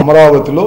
అమరావతిలో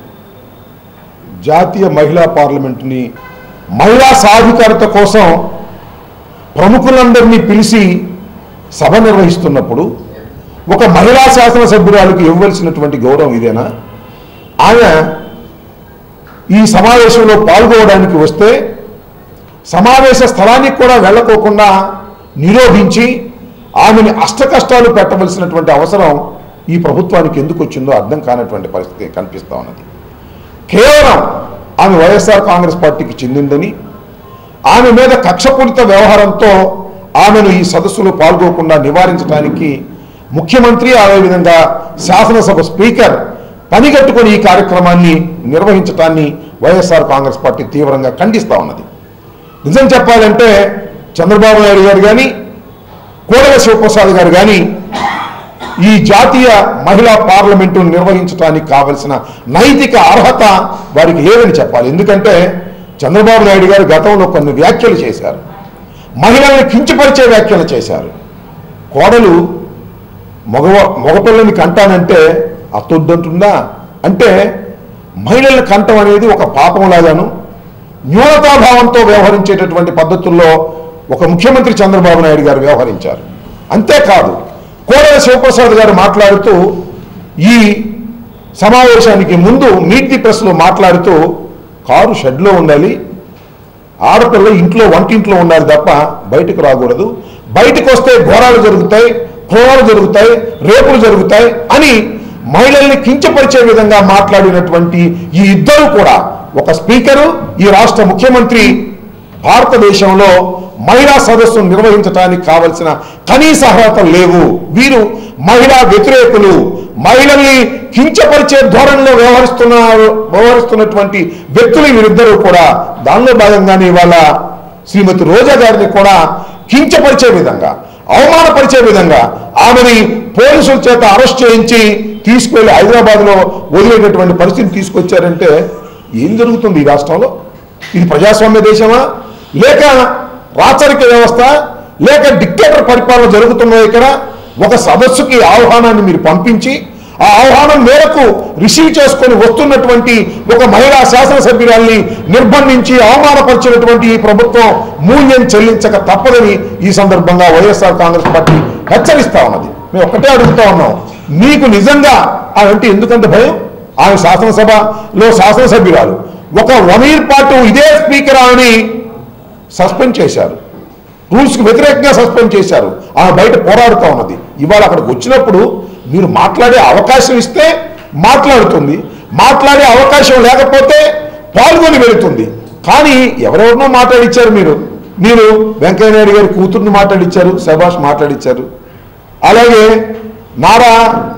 జాతీయ మహిళా పార్లమెంటుని మహిళా సాధికారత కోసం ప్రముఖులందరినీ పిలిచి సభ నిర్వహిస్తున్నప్పుడు ఒక మహిళా శాసనసభ్యురాలకు ఇవ్వవలసినటువంటి గౌరవం ఇదేనా ఆమె ఈ సమావేశంలో పాల్గొనడానికి వస్తే సమావేశ స్థలానికి కూడా వెళ్ళకోకుండా నిరోధించి ఆమెని అష్టకష్టాలు పెట్టవలసినటువంటి అవసరం ఈ ప్రభుత్వానికి ఎందుకు వచ్చిందో అర్థం కానటువంటి పరిస్థితి కనిపిస్తా ఉన్నది కేవలం ఆమె వైఎస్ఆర్ కాంగ్రెస్ పార్టీకి చెందిందని ఆమె మీద కక్షపూరిత వ్యవహారంతో ఆమెను ఈ సదస్సులో పాల్గొకుండా నివారించడానికి ముఖ్యమంత్రి అదేవిధంగా శాసనసభ స్పీకర్ పనిగట్టుకొని ఈ కార్యక్రమాన్ని నిర్వహించడాన్ని వైఎస్ఆర్ కాంగ్రెస్ పార్టీ తీవ్రంగా ఖండిస్తా ఉన్నది నిజం చెప్పాలంటే చంద్రబాబు నాయుడు గారు కానీ కోడెల శివప్రసాద్ గారు కానీ ఈ జాతీయ మహిళా పార్లమెంటు నిర్వహించడానికి కావలసిన నైతిక అర్హత వారికి లేదని చెప్పాలి ఎందుకంటే చంద్రబాబు నాయుడు గారు గతంలో కొన్ని వ్యాఖ్యలు చేశారు మహిళల్ని కించపరిచే వ్యాఖ్యలు చేశారు కోడలు మగవ మగపిల్లని కంటానంటే అత్తొద్దంటుందా అంటే మహిళల్ని కంటం అనేది ఒక పాపంలాగాను న్యూనతాభావంతో వ్యవహరించేటటువంటి పద్ధతుల్లో ఒక ముఖ్యమంత్రి చంద్రబాబు నాయుడు గారు వ్యవహరించారు అంతేకాదు కోడెల శివప్రసాద్ గారు మాట్లాడుతూ ఈ సమావేశానికి ముందు మీట్ ది ప్రెస్లో మాట్లాడుతూ కారు షెడ్లో ఉండాలి ఆడపిల్ల ఇంట్లో వంటింట్లో ఉండాలి తప్ప బయటకు రాకూడదు బయటకు వస్తే ఘోరాలు జరుగుతాయి క్రూరాలు జరుగుతాయి రేపులు జరుగుతాయి అని మహిళల్ని కించపరిచే విధంగా మాట్లాడినటువంటి ఈ ఇద్దరు కూడా ఒక స్పీకరు ఈ రాష్ట్ర ముఖ్యమంత్రి భారతదేశంలో మహిళా సదస్సును నిర్వహించడానికి కావలసిన కనీస అర్హతలు లేవు వీరు మహిళా వ్యతిరేకులు మహిళల్ని కించపరిచే ధోరణిలో వ్యవహరిస్తున్నారు వ్యవహరిస్తున్నటువంటి వ్యక్తులు వీరిద్దరూ కూడా దానిలో భాగంగానే ఇవాళ శ్రీమతి రోజా గారిని కూడా కించపరిచే విధంగా అవమానపరిచే విధంగా ఆమెని పోలీసుల చేత అరెస్ట్ చేయించి తీసుకువెళ్ళి హైదరాబాద్లో వదిలేటటువంటి పరిస్థితిని తీసుకొచ్చారంటే ఏం జరుగుతుంది ఈ రాష్ట్రంలో ఇది ప్రజాస్వామ్య దేశమా లేక రాచరిక వ్యవస్థ లేక డిక్టేటర్ పరిపాలన జరుగుతుందో ఇక్కడ ఒక సదస్సుకి ఆహ్వానాన్ని మీరు పంపించి ఆ ఆహ్వానం మేరకు రిసీవ్ చేసుకొని వస్తున్నటువంటి ఒక మహిళా శాసనసభ్యురాల్ని నిర్బంధించి అవమానపరిచినటువంటి ఈ ప్రభుత్వం మూల్యం చెల్లించక తప్పదని ఈ సందర్భంగా వైఎస్ఆర్ కాంగ్రెస్ పార్టీ హెచ్చరిస్తా ఉన్నది మేము ఒక్కటే అడుగుతా ఉన్నాం మీకు నిజంగా ఆమె అంటే ఎందుకంత భయం ఆమె శాసనసభలో శాసనసభ్యురాలు ఒక వన్ ఇయర్ పాటు ఇదే స్పీకర్ ఆమెని సస్పెండ్ చేశారు రూల్స్కి వ్యతిరేకంగా సస్పెండ్ చేశారు ఆమె బయట పోరాడుతూ ఉన్నది ఇవాళ అక్కడికి వచ్చినప్పుడు మీరు మాట్లాడే అవకాశం ఇస్తే మాట్లాడుతుంది మాట్లాడే అవకాశం లేకపోతే పాల్గొని వెళుతుంది కానీ ఎవరెవరినో మాట్లాడిచ్చారు మీరు మీరు వెంకయ్యనాయుడు గారి కూతుర్ని మాట్లాడిచ్చారు శభాష్ మాట్లాడిచ్చారు అలాగే నారా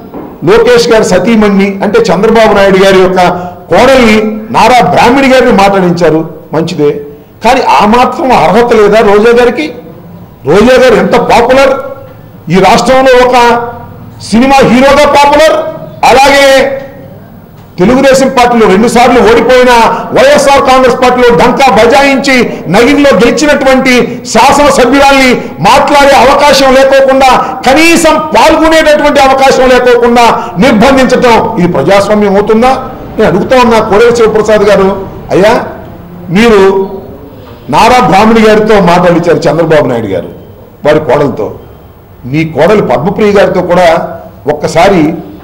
లోకేష్ గారి సతీమణ్ణి అంటే చంద్రబాబు నాయుడు గారి యొక్క కోడల్ని నారా బ్రాహ్మణి గారిని మాట్లాడించారు మంచిదే కానీ ఆ మాత్రం అర్హత లేదా రోజా గారికి రోజా గారు ఎంత పాపులర్ ఈ రాష్ట్రంలో ఒక సినిమా హీరోగా పాపులర్ అలాగే తెలుగుదేశం పార్టీలో రెండు సార్లు ఓడిపోయిన వైఎస్ఆర్ కాంగ్రెస్ పార్టీలో డంకా బజాయించి నగిన్లో గెలిచినటువంటి శాసనసభ్యురాల్ని మాట్లాడే అవకాశం లేకోకుండా కనీసం పాల్గొనేటటువంటి అవకాశం లేకోకుండా నిర్బంధించటం ఇది ప్రజాస్వామ్యం అవుతుందా నేను అడుగుతా ఉన్నా కోడెల శివప్రసాద్ గారు అయ్యా మీరు నారా బ్రాహ్మణి గారితో మాట్లాడించారు చంద్రబాబు నాయుడు గారు వారి కోడలతో మీ కోడలు పద్మప్రియ గారితో కూడా ఒక్కసారి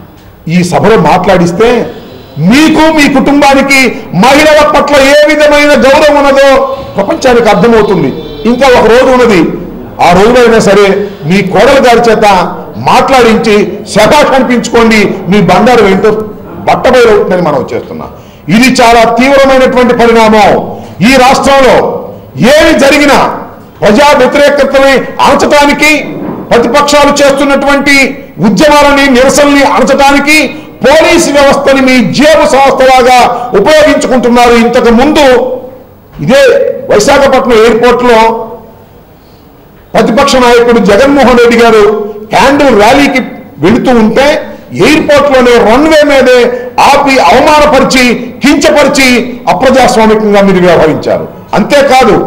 ఈ సభలో మాట్లాడిస్తే మీకు మీ కుటుంబానికి మహిళల పట్ల ఏ విధమైన గౌరవం ఉన్నదో ప్రపంచానికి అర్థమవుతుంది ఇంకా ఒక రోజు ఉన్నది ఆ రోజులైనా సరే మీ కోడల గారి చేత మాట్లాడించి శభాష్ అనిపించుకోండి మీ బండారు ఏంటో బట్టబయలవుతుందని మనం చేస్తున్నాం ఇది చాలా తీవ్రమైనటువంటి పరిణామం ఈ రాష్ట్రంలో ఏమి జరిగినా ప్రజా వ్యతిరేకతని అణచటానికి ప్రతిపక్షాలు చేస్తున్నటువంటి ఉద్యమాలని నిరసనల్ని అణచటానికి పోలీసు వ్యవస్థని మీ జేబు సంస్థలాగా ఉపయోగించుకుంటున్నారు ఇంతకు ముందు ఇదే విశాఖపట్నం ఎయిర్పోర్ట్లో ప్రతిపక్ష నాయకుడు జగన్మోహన్ రెడ్డి గారు క్యాండిల్ ర్యాలీకి వెళుతూ ఉంటే ఎయిర్పోర్ట్లోనే రన్వే మీదే ఆపి అవమానపరిచి కించపరిచి అప్రజాస్వామికంగా మీరు వ్యవహరించారు అంతేకాదు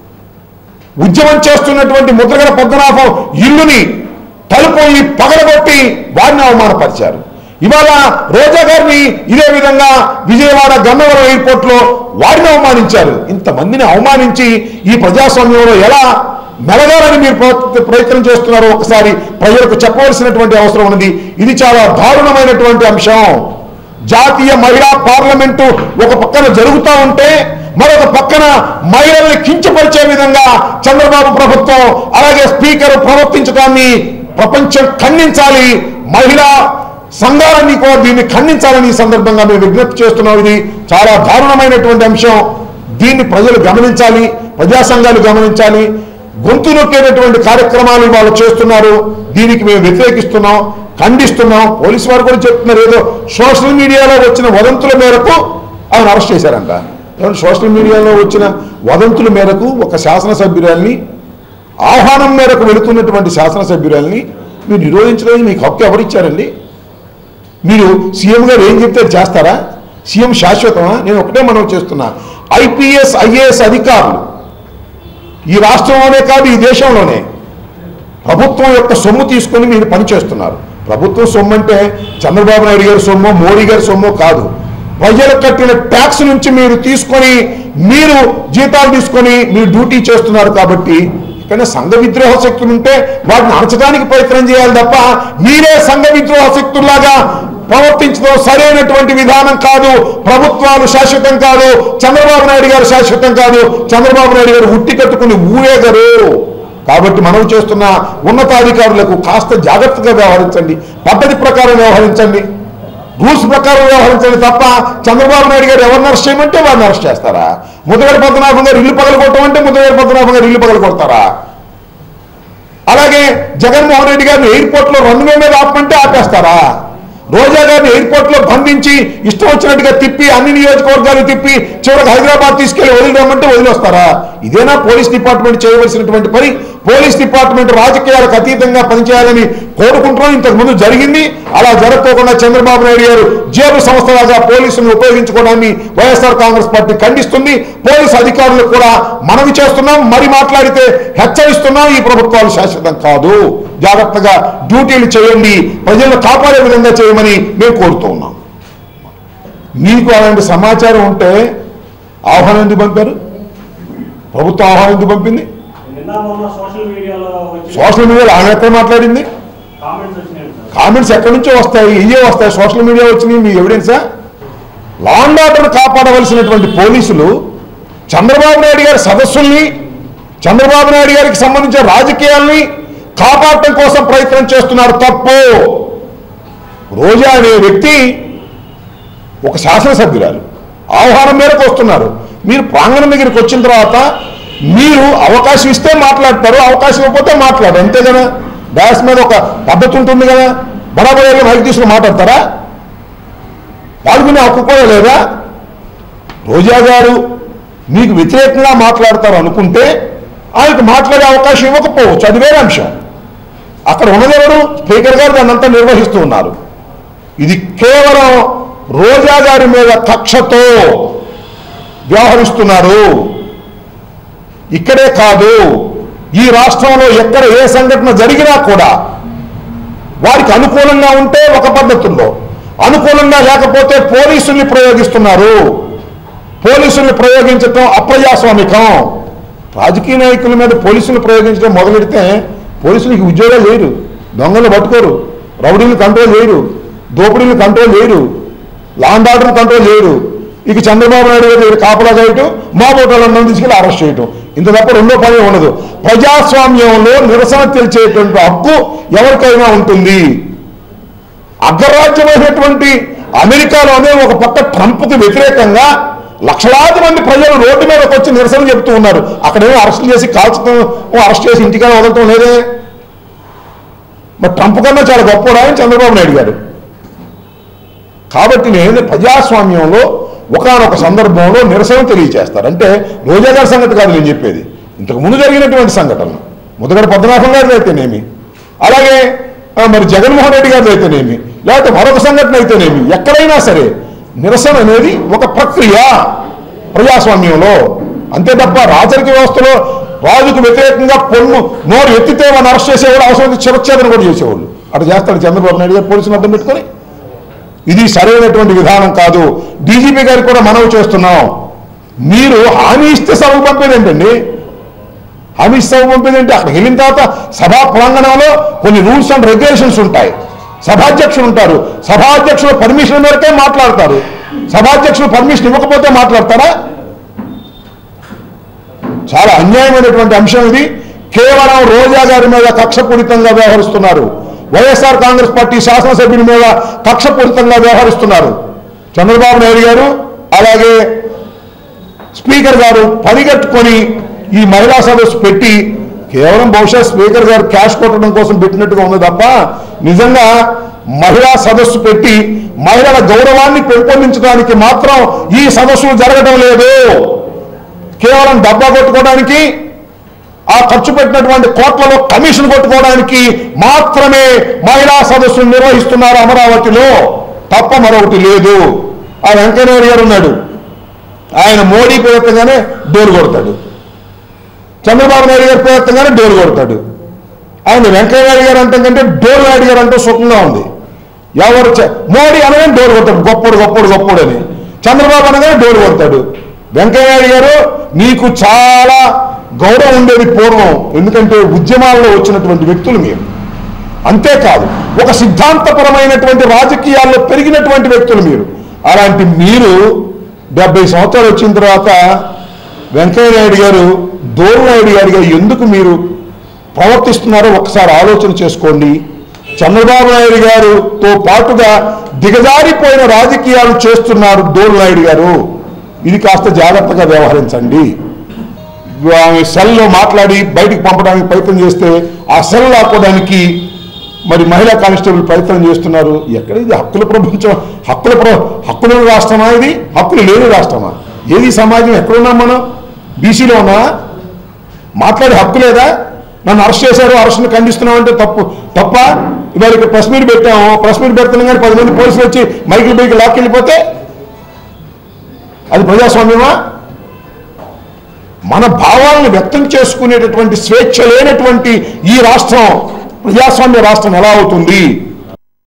ఉద్యమం చేస్తున్నటువంటి ముద్రగడ పద్మనాభం ఇల్లుని తలుపుల్ని పగలగొట్టి వారిని అవమానపరిచారు ఇవాళ రోజా గారిని ఇదే విధంగా విజయవాడ గన్నవరం ఎయిర్పోర్ట్ లో వారిని అవమానించారు ఇంతమందిని అవమానించి ఈ ప్రజాస్వామ్యంలో ఎలా మెలగాలని మీరు ప్ర- ప్రయత్నం చేస్తున్నారో ఒకసారి ప్రజలకు చెప్పవలసినటువంటి అవసరం ఉన్నది ఇది చాలా దారుణమైనటువంటి అంశం జాతీయ మహిళా పార్లమెంటు ఒక పక్కన జరుగుతూ ఉంటే మరొక పక్కన మహిళల్ని కించపరిచే విధంగా చంద్రబాబు ప్రభుత్వం అలాగే స్పీకర్ ప్రవర్తించడాన్ని ప్రపంచం ఖండించాలి మహిళా సంఘాలన్నీ కూడా దీన్ని ఖండించాలని ఈ సందర్భంగా మేము విజ్ఞప్తి చేస్తున్నాం ఇది చాలా దారుణమైనటువంటి అంశం దీన్ని ప్రజలు గమనించాలి ప్రజా సంఘాలు గమనించాలి గొంతు నొక్కేటటువంటి కార్యక్రమాలు వాళ్ళు చేస్తున్నారు దీనికి మేము వ్యతిరేకిస్తున్నాం ఖండిస్తున్నాం పోలీసు వారు కూడా చెప్తున్నారు ఏదో సోషల్ మీడియాలో వచ్చిన వదంతుల మేరకు ఆయన అరెస్ట్ చేశారంట ఏమంటే సోషల్ మీడియాలో వచ్చిన వదంతుల మేరకు ఒక శాసనసభ్యురాల్ని ఆహ్వానం మేరకు వెళుతున్నటువంటి శాసనసభ్యురాల్ని మీరు నిరోధించడానికి మీకు హక్కు ఎవరిచ్చారండి మీరు సీఎం గారు ఏం చెప్తే అది చేస్తారా సీఎం శాశ్వతమా నేను ఒకటే మనం చేస్తున్నా ఐపీఎస్ ఐఏఎస్ అధికారులు ఈ రాష్ట్రంలోనే కాదు ఈ దేశంలోనే ప్రభుత్వం యొక్క సొమ్ము తీసుకొని మీరు పనిచేస్తున్నారు ప్రభుత్వం సొమ్ము అంటే చంద్రబాబు నాయుడు గారి సొమ్ము మోడీ గారి సొమ్ము కాదు ప్రజలు కట్టిన ట్యాక్స్ నుంచి మీరు తీసుకొని మీరు జీతాలు తీసుకొని మీరు డ్యూటీ చేస్తున్నారు కాబట్టి ఇక్కడ సంఘ విద్రోహ శక్తులు ఉంటే వాటిని అణచడానికి ప్రయత్నం చేయాలి తప్ప మీరే సంఘ విద్రోహ శక్తుల్లాగా ప్రవర్తించడం సరైనటువంటి విధానం కాదు ప్రభుత్వాలు శాశ్వతం కాదు చంద్రబాబు నాయుడు గారు శాశ్వతం కాదు చంద్రబాబు నాయుడు గారు ఉట్టి కట్టుకుని ఊరేగరు కాబట్టి మనం చేస్తున్న ఉన్నతాధికారులకు కాస్త జాగ్రత్తగా వ్యవహరించండి పద్ధతి ప్రకారం వ్యవహరించండి రూల్స్ ప్రకారం వ్యవహరించండి తప్ప చంద్రబాబు నాయుడు గారు ఎవరిని అరెస్ట్ చేయమంటే వారిని అరెస్ట్ చేస్తారా ముద్దగడ పద్మనాభం గారు ఇల్లు పగలు కొట్టమంటే ముద్దగడ పద్మనాభం గారు ఇల్లు పగలు కొడతారా అలాగే జగన్మోహన్ రెడ్డి గారిని ఎయిర్పోర్ట్ లో రన్వే మీద ఆపమంటే ఆపేస్తారా రోజా గారిని ఎయిర్పోర్ట్ లో బంధించి ఇష్టం వచ్చినట్టుగా తిప్పి అన్ని నియోజకవర్గాలు తిప్పి చివరికి హైదరాబాద్ తీసుకెళ్లి వదిలిరమ్మంటే వదిలేస్తారా ఇదేనా పోలీస్ డిపార్ట్మెంట్ చేయవలసినటువంటి పని పోలీస్ డిపార్ట్మెంట్ రాజకీయాలకు అతీతంగా పనిచేయాలని కోరుకుంటున్నాం ఇంతకు ముందు జరిగింది అలా జరగకోకుండా చంద్రబాబు నాయుడు గారు జేబు సంస్థలాగా పోలీసులను ఉపయోగించుకోవడాన్ని వైఎస్ఆర్ కాంగ్రెస్ పార్టీ ఖండిస్తుంది పోలీస్ అధికారులకు కూడా మనవి చేస్తున్నాం మరి మాట్లాడితే హెచ్చరిస్తున్నాం ఈ ప్రభుత్వాలు శాశ్వతం కాదు జాగ్రత్తగా డ్యూటీలు చేయండి ప్రజలను కాపాడే విధంగా చేయమని మేము కోరుతూ ఉన్నాం మీకు అలాంటి సమాచారం ఉంటే ఆహ్వానం ఎందుకు పంపారు ప్రభుత్వం ఆహ్వానం ఎందుకు పంపింది నిన్న మొన్న సోషల్ మీడియాలో వచ్చి సోషల్ మీడియాలో ఆమె ఎక్కడ మాట్లాడింది కామెంట్స్ వచ్చినాయి సార్ కామెంట్స్ ఎక్కడి నుంచో వస్తాయి ఇవే వస్తాయి సోషల్ మీడియా వచ్చినాయి మీ ఎవిడెన్సా లా అండ్ ఆర్డర్ కాపాడవలసినటువంటి పోలీసులు చంద్రబాబు నాయుడు గారి సదస్సుల్ని చంద్రబాబు నాయుడు గారికి సంబంధించిన రాజకీయాల్ని కాపాడటం కోసం ప్రయత్నం చేస్తున్నారు తప్పు రోజా అనే వ్యక్తి ఒక శాసనసభ్యురాలు ఆహ్వానం మేరకు వస్తున్నారు మీరు ప్రాంగణం దగ్గరికి వచ్చిన తర్వాత మీరు అవకాశం ఇస్తే మాట్లాడతారు అవకాశం ఇవ్వకపోతే మాట్లాడరు అంతే కదా డాస్ మీద ఒక పద్ధతి ఉంటుంది కదా బరాబర్ మైక్ తీసుకుని మాట్లాడతారా పాల్గొనే హక్కు కూడా లేదా రోజా గారు మీకు వ్యతిరేకంగా మాట్లాడతారు అనుకుంటే ఆయనకు మాట్లాడే అవకాశం ఇవ్వకపోవచ్చు అది వేరే అంశం అక్కడ ఉన్నదెవరు స్పీకర్ గారు దాన్ని అంతా నిర్వహిస్తూ ఉన్నారు ఇది కేవలం రోజా గారి మీద కక్షతో వ్యవహరిస్తున్నారు ఇక్కడే కాదు ఈ రాష్ట్రంలో ఎక్కడ ఏ సంఘటన జరిగినా కూడా వారికి అనుకూలంగా ఉంటే ఒక పద్ధతుల్లో అనుకూలంగా లేకపోతే పోలీసుల్ని ప్రయోగిస్తున్నారు పోలీసుల్ని ప్రయోగించటం అప్రజాస్వామికం రాజకీయ నాయకుల మీద పోలీసులు ప్రయోగించడం మొదలెడితే పోలీసులకి ఉద్యోగాలు లేరు దొంగలు పట్టుకోరు రౌడీలు కంట్రోల్ చేయరు దోపిడీలు కంట్రోల్ చేయరు లాండ్ ఆర్డర్ కంట్రోల్ చేయరు ఇక చంద్రబాబు నాయుడు గారి దగ్గర కాపలా చేయటం మా బోటాలను తీసుకెళ్ళి అరెస్ట్ చేయటం ఇంత తప్ప రెండో పని ఉండదు ప్రజాస్వామ్యంలో నిరసన తెలిసేటువంటి హక్కు ఎవరికైనా ఉంటుంది అగ్రరాజ్యమైనటువంటి అమెరికాలోనే ఒక పక్క ట్రంప్కి వ్యతిరేకంగా లక్షలాది మంది ప్రజలు రోడ్డు మీదకి వచ్చి నిరసన చెబుతూ ఉన్నారు అక్కడేమో అరెస్ట్ చేసి కాల్చడం అరెస్ట్ చేసి ఇంటికైనా వదలటం లేదే మరి ట్రంప్ కన్నా చాలా గొప్ప ఆయన చంద్రబాబు నాయుడు గారు కాబట్టి నేను ప్రజాస్వామ్యంలో ఒకనొక సందర్భంలో నిరసన తెలియచేస్తారు అంటే రోజా గారి సంగతి కాదు నేను చెప్పేది ఇంతకు ముందు జరిగినటువంటి సంఘటనలు ముద్దగడ పద్మనాభం గారిది అయితేనేమి అలాగే ఆ, మరి జగన్మోహన్ రెడ్డి గారిది అయితేనేమి లేకపోతే మరొక సంఘటన అయితేనేమి ఎక్కడైనా సరే నిరసన అనేది ఒక ప్రక్రియ ప్రజాస్వామ్యంలో అంతే తప్ప రాజరిక వ్యవస్థలో రాజుకు వ్యతిరేకంగా పొన్ను నోరు ఎత్తితే వాడిని అరెస్ట్ చేసేవాడు అవసరం శిరచ్ఛేదన కూడా చేసేవాళ్ళు అటు చేస్తాడు చంద్రబాబు నాయుడు గారు పోలీసులు అర్థం పెట్టుకొని ఇది సరైనటువంటి విధానం కాదు డీజీపీ గారికి కూడా మనవి చేస్తున్నాం మీరు హామీ ఇస్తే సభకు పంపేదేంటండి హామీ ఇస్తే సభకు పంపేదేంటి అక్కడ వెళ్ళిన తర్వాత సభా ప్రాంగణంలో కొన్ని రూల్స్ అండ్ రెగ్యులేషన్స్ ఉంటాయి సభాధ్యక్షులు ఉంటారు సభాధ్యక్షులు పర్మిషన్ మేరకే మాట్లాడతారు సభాధ్యక్షులు పర్మిషన్ ఇవ్వకపోతే మాట్లాడతారా చాలా అన్యాయమైనటువంటి అంశం ఇది కేవలం రోజా గారి మీద కక్షపూరితంగా వ్యవహరిస్తున్నారు వైఎస్ఆర్ కాంగ్రెస్ పార్టీ శాసనసభ్యుల మీద కక్షపూరితంగా వ్యవహరిస్తున్నారు చంద్రబాబు నాయుడు గారు అలాగే స్పీకర్ గారు పరిగెట్టుకొని ఈ మహిళా సదస్సు పెట్టి కేవలం బహుశా స్పీకర్ గారు క్యాష్ కొట్టడం కోసం పెట్టినట్టుగా ఉంది తప్ప నిజంగా మహిళా సదస్సు పెట్టి మహిళల గౌరవాన్ని పెంపొందించడానికి మాత్రం ఈ సదస్సులు జరగడం లేదు కేవలం డబ్బా కొట్టుకోవడానికి ఆ ఖర్చు పెట్టినటువంటి కోట్లలో కమిషన్ కొట్టుకోవడానికి మాత్రమే మహిళా సదస్సులు నిర్వహిస్తున్నారు అమరావతిలో తప్ప మరొకటి లేదు ఆ వెంకయ్యనాయుడు గారు ఉన్నాడు ఆయన మోడీ ప్రయత్నంగానే డోరు కొడతాడు చంద్రబాబు నాయుడు గారి ప్రయత్నంగానే డోరు కొడతాడు ఆయన వెంకయ్యనాయుడు గారు అంటే కంటే డోరు నాయుడు గారు అంటే సుఖంగా ఉంది ఎవరు చ- మోడీ అనగానే డోరు కొడతాడు గొప్పడు గొప్పడు గొప్పడు అని చంద్రబాబు అనగానే డోరు కొడతాడు వెంకయ్యనాయుడు గారు నీకు చాలా గౌరవం ఉండేది పూర్వం ఎందుకంటే ఉద్యమాల్లో వచ్చినటువంటి వ్యక్తులు మీరు అంతేకాదు ఒక సిద్ధాంతపరమైనటువంటి రాజకీయాల్లో పెరిగినటువంటి వ్యక్తులు మీరు అలాంటి మీరు డెబ్బై సంవత్సరాలు వచ్చిన తర్వాత వెంకయ్య నాయుడు గారు దోరు నాయుడు గారిగా ఎందుకు మీరు ప్రవర్తిస్తున్నారో ఒకసారి ఆలోచన చేసుకోండి చంద్రబాబు నాయుడు గారుతో పాటుగా దిగజారిపోయిన రాజకీయాలు చేస్తున్నారు డోరు నాయుడు గారు ఇది కాస్త జాగ్రత్తగా వ్యవహరించండి ఆమె సెల్లో మాట్లాడి బయటికి పంపడానికి ప్రయత్నం చేస్తే ఆ సెల్ లాక్కోవడానికి మరి మహిళా కానిస్టేబుల్ ప్రయత్నం చేస్తున్నారు ఎక్కడ ఇది హక్కుల ప్రపంచం హక్కుల ప్ర హక్కుల రాష్ట్రమా ఇది హక్కులు లేని రాష్ట్రమా ఏది సమాజం ఎక్కడున్నాం మనం బీసీలో ఉన్నా మాట్లాడే హక్కు లేదా నన్ను అరెస్ట్ చేశారు అరెస్ట్ని ఖండిస్తున్నామంటే తప్పు తప్ప ఇవాళ ఇక్కడ ప్రెస్ మీట్ పెట్టాము ప్రెస్ మీట్ పెడుతున్నాం కానీ పది మంది పోలీసులు వచ్చి మైకులు బైకి లాక్కెళ్ళిపోతే అది ప్రజాస్వామ్యమా మన భావాలను వ్యక్తం చేసుకునేటటువంటి స్వేచ్ఛ లేనటువంటి ఈ రాష్ట్రం ప్రజాస్వామ్య రాష్ట్రం ఎలా అవుతుంది